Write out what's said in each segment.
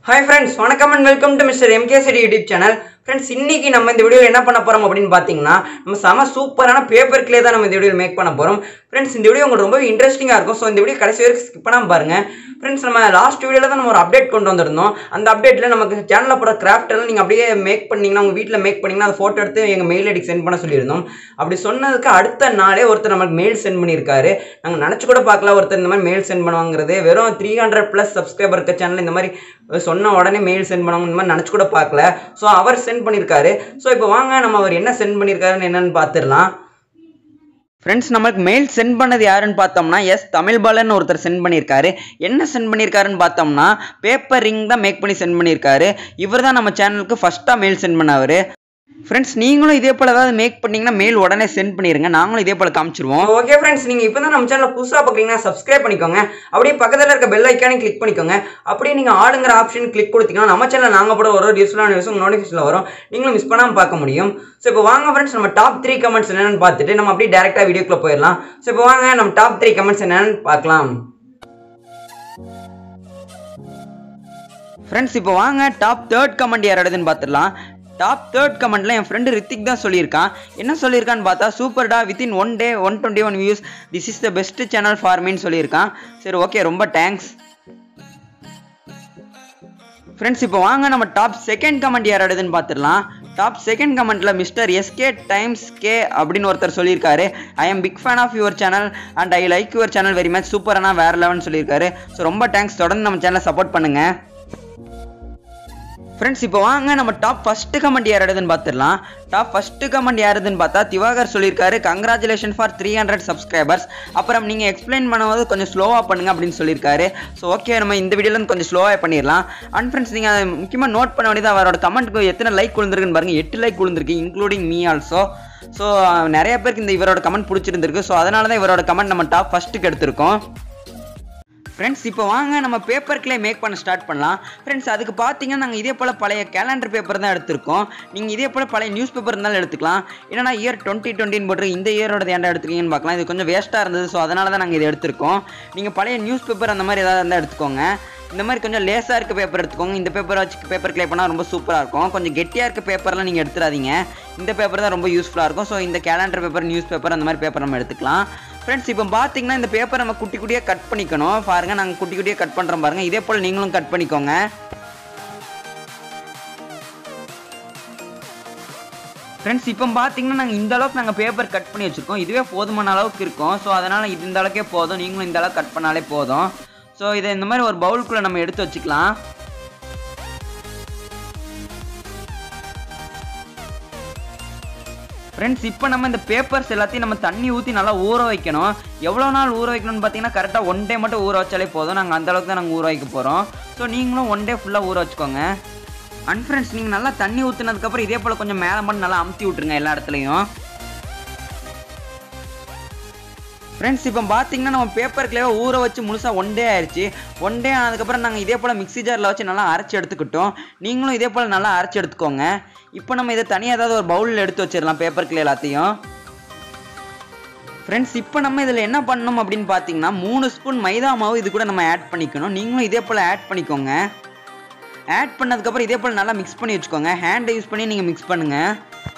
hi friends வணக்கம் and welcome to mister MKCD YouTube channel friends இன்னைக்கு நம்ம இந்த வீடியோவில் என்ன பண்ண போகிறோம் அப்படின்னு பார்த்தீங்கன்னா நம்ம செம சூப்பரான பேப்பர் கிளே தான் நம்ம இந்த வீடியோவில் மேக் பண்ண போகிறோம் ஃப்ரெண்ட்ஸ் இந்த வீடியோ உங்களுக்கு ரொம்ப இன்ட்ரெஸ்டிங்காக இருக்கும் ஸோ இந்த வீடியோ கடைசி வரைக்கும் ஸ்கிப் பண்ணாமல் பாருங்க ஃப்ரெண்ட்ஸ் நம்ம லாஸ்ட் வீடியோவில் தான் நம்ம ஒரு அப்டேட் கொண்டு வந்திருந்தோம் அந்த அப்டேட்டில் நமக்கு சேனலில் போகிற கிராஃப்ட் எல்லாம் நீங்கள் அப்படியே மேக் பண்ணீங்கன்னா உங்கள் வீட்டில் மேக் பண்ணீங்கன்னா அந்த ஃபோட்டோ எடுத்து எங்கள் மெயில் ஐடிக்கு சென்ட் பண்ண சொல்லியிருந்தோம் அப்படி சொன்னதுக்கு அடுத்த நாளே ஒருத்தர் நமக்கு மெயில் சென்ட் பண்ணியிருக்காரு நாங்கள் நினச்சி கூட பார்க்கல ஒருத்தர் இந்த மாதிரி மெயில் சென்ட் பண்ணுவாங்கிறது வெறும் த்ரீ ஹண்ட்ரட் ப்ளஸ் சப்ஸ்கிரைபர் இருக்க சேனல் இந்த மாதிரி சொன்ன உடனே மெயில் சென்ட் பண்ணுவாங்க இந்த மாதிரி நினச்சி கூட பார்க்கல ஸோ அவர் சென்ட் பண்ணியிருக்காரு ஸோ இப்போ வாங்க நம்ம அவர் என்ன சென்ட் பண்ணியிருக்காருன்னு என்னன்னு பார்த்துடலாம் ஃப்ரெண்ட்ஸ் நம்மளுக்கு மெயில் சென்ட் பண்ணது யாருன்னு பார்த்தோம்னா எஸ் தமிழ் பாலன் ஒருத்தர் சென்ட் பண்ணியிருக்காரு என்ன சென்ட் பண்ணியிருக்காருன்னு பார்த்தோம்னா பேப்பர் ரிங் தான் மேக் பண்ணி சென்ட் பண்ணியிருக்காரு இவர் தான் நம்ம சேனலுக்கு ஃபஸ்ட்டாக மெயில் சென்ட் பண்ணவர் ஃப்ரெண்ட்ஸ் நீங்களும் இதே போல் ஏதாவது மேக் பண்ணீங்கன்னா மெயில் உடனே சென்ட் பண்ணிடுங்க நாங்களும் இதே போல் காமிச்சிருவோம் ஓகே ஃப்ரெண்ட்ஸ் நீங்கள் இப்போ தான் நம்ம சேனலில் புதுசாக பார்க்குறீங்கன்னா சப்ஸ்கிரைப் பண்ணிக்கோங்க அப்படியே பக்கத்தில் இருக்க பெல் ஐக்கானே கிளிக் பண்ணிக்கோங்க அப்படியே நீங்கள் ஆளுங்கிற ஆப்ஷன் கிளிக் கொடுத்தீங்கன்னா நம்ம சேனல் நாங்கள் போட ஒரு ஒரு யூஸ்ஃபுல்லான நியூஸ் உங்கள் நோட்டிஃபிகேஷனில் வரும் நீங்களும் மிஸ் பண்ணாமல் பார்க்க முடியும் ஸோ இப்போ வாங்க ஃப்ரெண்ட்ஸ் நம்ம டாப் த்ரீ கமெண்ட்ஸ் என்னென்னு பார்த்துட்டு நம்ம அப்படியே டேரெக்டாக வீடியோக்குள்ளே போயிடலாம் ஸோ இப்போ வாங்க நம்ம டாப் த்ரீ கமெண்ட்ஸ் என்னென்னு பார்க்கலாம் ஃப்ரெண்ட்ஸ் இப்போ வாங்க டாப் தேர்ட் கமெண்ட் யாரோடதுன்னு பார்த்துடலாம் டாப் தேர்ட் கமெண்ட்ல என் ஃப்ரெண்டு ரித்திக் தான் சொல்லியிருக்கான் என்ன சொல்லியிருக்கான்னு பார்த்தா சூப்பர்டா within one day one twenty one views this is the best channel for மீன்னு சொல்லியிருக்கான் சரி ஓகே ரொம்ப தேங்க்ஸ் ஃப்ரெண்ட்ஸ் இப்போ வாங்க நம்ம டாப் செகண்ட் கமெண்ட் யாரோடதுன்னு பார்த்துடலாம் டாப் செகண்ட் கமெண்ட்டில் மிஸ்டர் எஸ்கே டைம்ஸ் கே அப்படின்னு ஒருத்தர் சொல்லியிருக்காரு I am big fan of your channel and I like your channel very much சூப்பரானா வேறு லெவல்னு சொல்லியிருக்காரு ஸோ ரொம்ப தேங்க்ஸ் தொடர்ந்து நம்ம சேனலை சப்போர்ட் பண்ணுங்கள் ஃப்ரெண்ட்ஸ் இப்போ வாங்க நம்ம டாப் ஃபர்ஸ்ட் கமெண்ட் யாருதுன்னு பார்த்துடலாம் டாப் ஃபர்ஸ்ட் கமெண்ட் யாருதுன்னு பார்த்தா திவாகர் சொல்லியிருக்காரு congratulation for three hundred subscribers அப்புறம் நீங்கள் எக்ஸ்பிளைன் பண்ணும்போது கொஞ்சம் ஸ்லோவாக பண்ணுங்க அப்படின்னு சொல்லியிருக்காரு ஸோ ஓகே நம்ம இந்த வீடியோவில் கொஞ்சம் ஸ்லோவாக பண்ணிடலாம் அண்ட் ஃப்ரெண்ட்ஸ் நீங்கள் முக்கியமாக நோட் பண்ண வேண்டியது அவரோட கமெண்ட்டுக்கு எத்தனை லைக் விழுந்திருக்குன்னு பாருங்கள் எட்டு லைக் விழுந்திருக்கு இன்க்ளூடிங் மீ ஆல்சோ ஸோ நிறைய பேருக்கு இந்த இவரோட கமெண்ட் பிடிச்சிருந்திருக்கு ஸோ அதனால தான் இவரோட கமெண்ட் நம்ம டாப் ஃபஸ்ட்டுக்கு எடுத்திருக்கோம் ஃப்ரெண்ட்ஸ் இப்போ வாங்க நம்ம பேப்பர் கிளே மேக் பண்ண ஸ்டார்ட் பண்ணலாம் ஃப்ரெண்ட்ஸ் அதுக்கு பார்த்தீங்கன்னா நாங்கள் இதே போல் பழைய கேலண்டர் பேப்பர் தான் எடுத்திருக்கோம் நீங்கள் இதே போல் பழைய நியூஸ் பேப்பர் இருந்தாலும் எடுத்துக்கலாம் என்னன்னா இயர் டுவெண்ட்டி டுவெண்ட்டின்னு போட்டு இந்த இயரோட ஏன்டா எடுத்துருக்கீங்கன்னு பார்க்கலாம் இது கொஞ்சம் வேஸ்ட்டாக இருந்தது ஸோ அதனால தான் நாங்கள் இதை எடுத்திருக்கோம் நீங்கள் பழைய நியூஸ் பேப்பர் அந்த மாதிரி ஏதாவது இருந்தால் எடுத்துக்கோங்க இந்த மாதிரி கொஞ்சம் லேஸாக இருக்க பேப்பர் எடுத்துக்கோங்க இந்த பேப்பரை வச்சு பேப்பர் கிளே பண்ணால் ரொம்ப சூப்பராக இருக்கும் கொஞ்சம் கெட்டியாக இருக்க பேப்பர்லாம் நீங்கள் எடுத்துடாதீங்க இந்த பேப்பர் தான் ரொம்ப யூஸ்ஃபுல்லாக இருக்கும் ஸோ இந்த கேலண்டர் பேப்பர் நியூஸ் பேப்பர் அந்த மாதிரி பேப்பர் நம்ம எடுத்துக்கலாம் ஃப்ரெண்ட்ஸ் இப்போ பார்த்தீங்கன்னா இந்த பேப்பர் நம்ம குட்டி குட்டியாக கட் பண்ணிக்கணும் பாருங்கள் நாங்கள் குட்டி குட்டியாக கட் பண்ணுறோம் பாருங்கள் இதே போல் நீங்களும் கட் பண்ணிக்கோங்க ஃப்ரெண்ட்ஸ் இப்போ பார்த்தீங்கன்னா நாங்கள் இந்த அளவுக்கு நாங்கள் பேப்பர் கட் பண்ணி வச்சுருக்கோம் இதுவே போதுமான அளவுக்கு இருக்கும் ஸோ அதனால் இது இந்த அளவுக்கே போதும் நீங்களும் இந்த அளவுக்கு கட் பண்ணாலே போதும் ஸோ இதை இந்த மாதிரி ஒரு பவுலுக்குள்ளே நம்ம எடுத்து வச்சுக்கலாம் ஃப்ரெண்ட்ஸ் இப்போ நம்ம இந்த பேப்பர்ஸ் எல்லாத்தையும் நம்ம தண்ணி ஊற்றி நல்லா ஊற வைக்கணும் எவ்வளோ நாள் ஊற வைக்கணும்னு பார்த்தீங்கன்னா கரெக்டாக ஒன் டே மட்டும் ஊற வச்சாலே போதும் நாங்கள் அந்த அளவுக்கு தான் நாங்கள் ஊற வைக்க போகிறோம் ஸோ நீங்களும் ஒன் டே ஃபுல்லாக ஊற வச்சுக்கோங்க அண்ட் ஃப்ரெண்ட்ஸ் நீங்கள் நல்லா தண்ணி ஊற்றுனதுக்கப்புறம் இதே போல் கொஞ்சம் மேலே மட்டும் நல்லா அமுத்தி விட்ருங்க எல்லா இடத்துலையும் ஃப்ரெண்ட்ஸ் இப்போ பார்த்தீங்கன்னா நம்ம பேப்பருக்குள்ளே ஊற வச்சு முழுசாக ஒன் டே ஆயிடுச்சு ஒன் டே ஆனதுக்கப்புறம் நாங்கள் இதே போல் மிக்ஸி ஜாரில் வச்சு நல்லா அரைச்சி எடுத்துக்கிட்டோம் நீங்களும் இதே போல் நல்லா அரைச்சி எடுத்துக்கோங்க இப்போ நம்ம இதை தனியாக ஏதாவது ஒரு பவுலில் எடுத்து வச்சிடலாம் பேப்பருக்குள்ள எல்லாத்தையும் ஃப்ரெண்ட்ஸ் இப்போ நம்ம இதில் என்ன பண்ணணும் அப்படின்னு பார்த்தீங்கன்னா மூணு ஸ்பூன் மைதா மாவு இது கூட நம்ம ஆட் பண்ணிக்கணும் நீங்களும் இதே போல் ஆட் பண்ணிக்கோங்க ஆட் பண்ணதுக்கப்புறம் இதே போல் நல்லா மிக்ஸ் பண்ணி வச்சுக்கோங்க ஹேண்டை யூஸ் பண்ணி நீங்கள் மிக்ஸ் பண்ணுங்கள்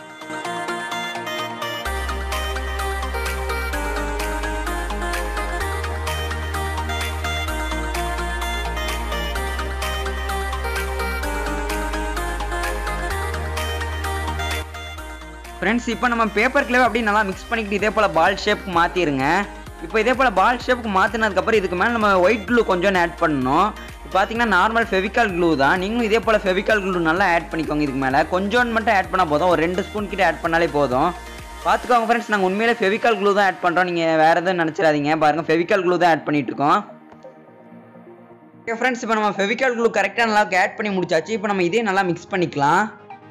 ஃப்ரெண்ட்ஸ் இப்போ நம்ம பேப்பர் கிளேவை அப்படியே நல்லா மிக்ஸ் பண்ணிக்கிட்டு இதே போல் பால் ஷேப்புக்கு மாற்றிடுங்க இப்போ இதே போல் பால் ஷேப்புக்கு மாற்றினதுக்கப்புறம் இதுக்கு மேலே நம்ம ஒயிட் க்ளூ கொஞ்சம் ஆட் பண்ணணும் இப்போ பார்த்தீங்கன்னா நார்மல் ஃபெவிகால் க்ளூ தான் நீங்களும் இதே போல் ஃபெவிகால் க்ளூ நல்லா ஆட் பண்ணிக்கோங்க இதுக்கு மேலே கொஞ்சோண்டு மட்டும் ஆட் பண்ணால் போதும் ஒரு ரெண்டு ஸ்பூன் கிட்ட ஆட் பண்ணாலே போதும் பார்த்துக்கோங்க ஃப்ரெண்ட்ஸ் நாங்கள் உண்மையிலே ஃபெவிகால் க்ளூ தான் ஆட் பண்ணுறோம் நீங்கள் வேறு எதுவும் நினச்சிடாதீங்க பாருங்கள் ஃபெவிகால் க்ளூ தான் ஆட் பண்ணிட்டு இருக்கோம் ஓகே ஃப்ரெண்ட்ஸ் இப்போ நம்ம ஃபெவிகால் க்ளூ கரெக்டாக நல்லா ஆட் பண்ணி முடிச்சாச்சு இப்போ நம்ம இதே நல்லா மிக்ஸ் பண்ணிக்கலாம்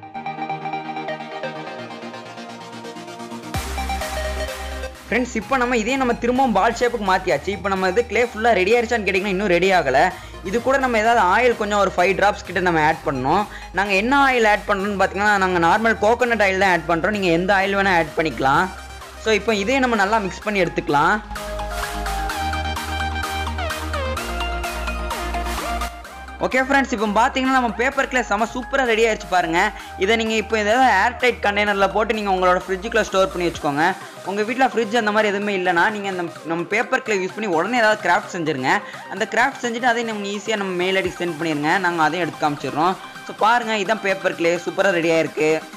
ஃப்ரெண்ட்ஸ் இப்போ நம்ம இதே நம்ம திரும்பவும் பால் ஷேப்புக்கு மாற்றியாச்சு இப்போ நம்ம இது கிளே ஃபுல்லாக ரெடி ஆயிடுச்சான்னு கேட்டிங்கன்னா இன்னும் ரெடி ஆகலை இது கூட நம்ம ஏதாவது ஆயில் கொஞ்சம் ஒரு ஃபைவ் ட்ராப்ஸ் கிட்ட நம்ம ஆட் பண்ணோம் நாங்கள் என்ன ஆயில் ஆட் பண்ணுறோம்னு பார்த்தீங்கன்னா நாங்கள் நார்மல் கோகோனட் ஆயில் தான் ஆட் பண்ணுறோம் நீங்கள் எந்த ஆயில் வேணால் ஆட் பண்ணிக்கலாம் ஸோ இப்போ இதே நம்ம நல்லா மிக்ஸ் பண்ணி எடுத்துக்கலாம் ஓகே ஃப்ரெண்ட்ஸ் இப்போ பார்த்தீங்கன்னா நம்ம பேப்பர் கிளே செம சூப்பராக ரெடி ஆயிடுச்சு பாருங்க இதை நீங்கள் இப்போ ஏதாவது ஏர்டைட் கண்டெய்னரில் போட்டு நீங்கள் உங்களோட ஃப்ரிட்ஜுக்குள்ளே ஸ்டோர் பண்ணி வச்சுக்கோங்க உங்கள் வீட்டில் ஃப்ரிட்ஜ் அந்த மாதிரி எதுவுமே இல்லைனா நீங்கள் அந்த நம்ம பேப்பர் கிளே யூஸ் பண்ணி உடனே ஏதாவது கிராஃப்ட் செஞ்சுருங்க அந்த கிராஃப்ட் செஞ்சுட்டு அதையும் நம்ம ஈஸியாக நம்ம மெயில் ஐடி சென்ட் பண்ணிடுங்க நாங்கள் அதையும் எடுத்து காமிச்சிடுறோம் ஸோ பாருங்கள் இதான் பேப்பர் கிளே சூப்பராக ரெடியாக இருக்குது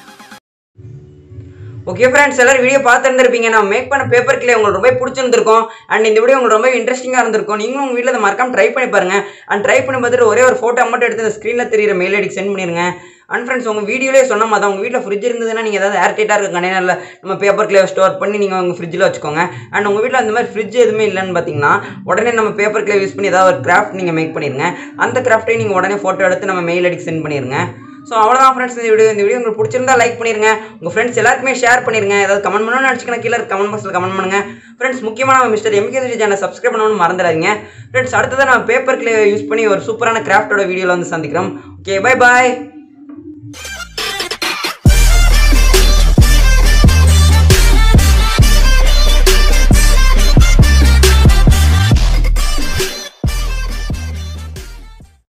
ஓகே ஃப்ரெண்ட்ஸ் எல்லாரும் வீடியோ பார்த்துருந்துருப்பீங்க நான் மேக் பண்ண பேப்பர் கிளே உங்களுக்கு ரொம்ப பிடிச்சிருந்திருக்கும் அண்ட் இந்த வீடியோ உங்களுக்கு ரொம்ப இன்ட்ரெஸ்டிங்காக இருந்திருக்கும் நீங்களும் உங்கள் வீட்டில் அதை மறக்காம ட்ரை பண்ணி பாருங்க அண்ட் ட்ரை பண்ணி பார்த்துட்டு ஒரே ஒரு ஃபோட்டோ மட்டும் எடுத்து இந்த ஸ்க்ரீனில் தெரியிற மெயில் ஐடிக்கு சென்ட் பண்ணிருங்க அண்ட் ஃப்ரெண்ட்ஸ் உங்கள் வீடியோலேயே சொன்ன மாதிரி உங்கள் வீட்டில் ஃப்ரிட்ஜ் இருந்ததுன்னா நீங்கள் ஏதாவது ஏர்டைட்டாக இருக்க கண்டெய்னரில் நம்ம பேப்பர் கிளே ஸ்டோர் பண்ணி நீங்கள் உங்கள் ஃப்ரிட்ஜில் வச்சுக்கோங்க அண்ட் உங்கள் வீட்டில் அந்த மாதிரி ஃப்ரிட்ஜ் எதுவுமே இல்லைன்னு பார்த்தீங்கன்னா உடனே நம்ம பேப்பர் கிளே யூஸ் பண்ணி ஏதாவது ஒரு கிராஃப்ட் நீங்கள் மேக் பண்ணிடுங்க அந்த கிராஃப்ட்டையும் நீங்கள் உடனே ஃபோட்டோ எடுத்து நம்ம மெயில் ஐடிக்கு சென்ட் பண்ணிடுங்க ஸோ அவ்வளோதான் ஃப்ரெண்ட்ஸ் இந்த வீடியோ இந்த வீடியோ உங்களுக்கு பிடிச்சிருந்தா லைக் பண்ணிருங்க உங்கள் ஃப்ரெண்ட்ஸ் எல்லாருக்குமே ஷேர் பண்ணிருங்க ஏதாவது கமெண்ட் பண்ணணும்னு நினச்சிக்கணும் கீழே கமெண்ட் பாக்ஸில் கமெண்ட் பண்ணுங்க ஃப்ரெண்ட்ஸ் முக்கியமாக நம்ம மிஸ்டர் எம்கே சேனல் சப்ஸ்கிரைப் பண்ணணும்னு மறந்துடாதீங்க ஃப்ரெண்ட்ஸ் அடுத்ததான் நம்ம பேப்பர் கிளே யூஸ் பண்ணி ஒரு சூப்பரான கிராஃப்டோட வீடியோவில் வந்து சந்திக்கிறோம் ஓகே பை பாய்